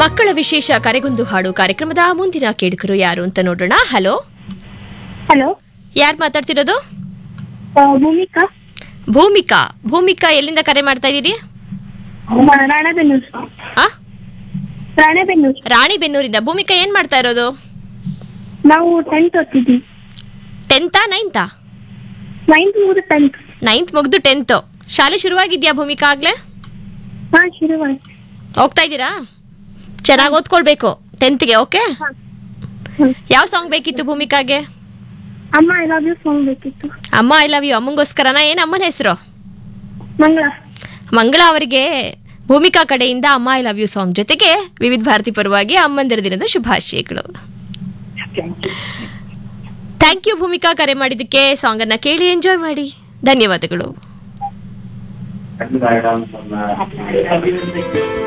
ಮಕ್ಕಳ ವಿಶೇಷ ಕರೆಗೊಂದು ಹಾಡು ಕಾರ್ಯಕ್ರಮದ ಮುಂದಿನ ಕೇಳುಗರು ಯಾರು ಅಂತ ನೋಡೋಣ ಹಲೋ ಹಲೋ ಯಾರು ಮಾತಾಡ್ತಿರೋದು ಭೂಮಿಕಾ ಭೂಮಿಕಾ ಭೂಮಿಕಾ ಎಲ್ಲಿಂದ ಕರೆ ಮಾಡ್ತಾ ಇದ್ದೀರಿ ರಾಣೆಬೆನ್ನೂರು ಆ ರಾಣೆಬೆನ್ನೂರು ರಾಣಿಬೆನ್ನೂರಿಂದ ಭೂಮಿಕಾ ಏನ್ ಮಾಡ್ತಾ ಇರೋದು ನಾವು ಟೆಂತ್ ಓದ್ತಿದ್ವಿ ಟೆಂತಾ ನೈನ್ತಾ ನೈನ್ತ್ ಮುಗಿದು ಟೆಂತ್ ನೈನ್ತ್ ಮುಗ್ದು ಟೆಂತ್ ಶಾಲೆ ಶುರುವಾಗಿದ್ಯಾ ಭೂಮಿಕಾ ಆಗ್ಲೇ ಹಾ ಶುರುವಾಯ್ತು ಹೋಗ್ತಾ ಇದ್ದೀರಾ ಚೆನ್ನಾಗಿ ಓದ್ಕೊಳ್ಬೇಕು ಟೆಂತ್ಗೆ ಓಕೆ ಹ್ಮ್. ಯಾವ ಸಾಂಗ್ ಬೇಕಿತ್ತು ಭೂಮಿಕಾಗೆ ಅಮ್ಮ ಐ ಲವ್ ಯು ಸಾಂಗ್ ಬೇಕಿತ್ತು ಅಮ್ಮ ಐ ಲವ್ ಯು ಅಮ್ಮಂಗೋಸ್ಕರನ ಏನ್ ಅಮ್ಮನ ಹೆಸರು ಮಂಗಳ ಮಂಗಳ ಅವರಿಗೆ ಭೂಮಿಕಾ ಕಡೆಯಿಂದ ಅಮ್ಮ ಐ ಲವ್ ಯು ಸಾಂಗ್ ಜೊತೆಗೆ ವಿವಿಧ ಭಾರತಿ ಪರವಾಗಿ ಅಮ್ಮಂದಿರ ದಿನದ ಶುಭಾಶಯಗಳು ಥ್ಯಾಂಕ್ ಯು ಭೂಮಿಕಾ ಕರೆ ಮಾಡಿದ್ದಕ್ಕೆ ಸಾಂಗ್ ಅನ್ನ ಕೇಳಿ ಎಂಜಾಯ್ ಮಾಡಿ ಧನ್ಯವಾದಗಳು ಕನ್ನಡ